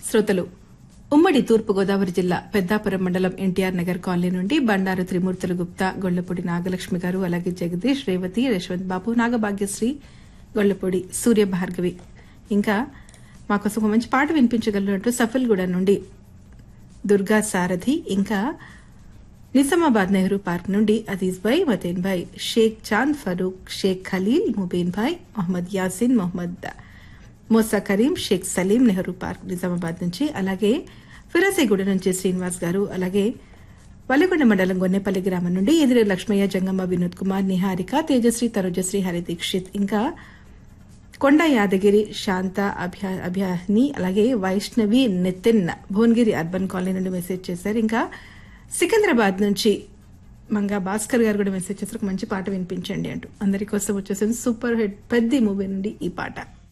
శ్రోతలు ఉమ్మడి తూర్పుగోదావరి జిల్లా పెద్దాపురం మండలం ఎన్టీఆర్ నగర్ కాలనీ నుండి బండారు త్రిమూర్తుల గుప్తా గొళ్లపూడి నాగలక్ష్మి గారు అలాగే జగదీష్ రేవతి యశ్వంత్ బాబు నాగభాగ్యశ్రీ గొళ్లపూడి సూర్య భార్గవి ఇంకా మాకోసం ఒక మంచి పాట వినిపించగలరంటూ సఫల్గూడ నుండి దుర్గా సారథి ఇంకా నిజామాబాద్ నెహ్రూ పార్క్ నుండి అజీజ్ భాయ్ మతేన్ భాయ్ షేక్ చాంద్ ఫరూక్ షేక్ ఖలీల్ ముబీన్ భాయ్ మొహమ్మద్ యాసిన్ మొహమ్మద్ మోసా కరీం షేక్ సలీం నెహ్రూ పార్క్ నిజామాబాద్ నుంచి అలాగే ఫిరాసేగూడ నుంచి శ్రీనివాస్ గారు అలాగే వల్లికొండ మండలం గొన్నెపల్లి గ్రామం నుండి ఎదిరే లక్ష్మయ్య జంగమ్మ వినోద్ కుమార్ నిహారిక తేజశ్రీ తనుజశ్రీ హరి దీక్షిత్ ఇంకా కొండ యాదగిరి శాంత అభ్యా అభ్యాని అలాగే వైష్ణవి నితిన్ భువనగిరి అర్బన్ కాలనీ నుండి మెసేజ్ చేశారు ఇంకా సికింద్రాబాద్ నుంచి మంగా భాస్కర్ గారు కూడా మెసేజ్ చేశారు ఒక మంచి పాట వినిపించండి అంటూ అందరి కోసం వచ్చేసింది సూపర్ హిట్ పెద్ద మూవీ నుండి ఈ పాట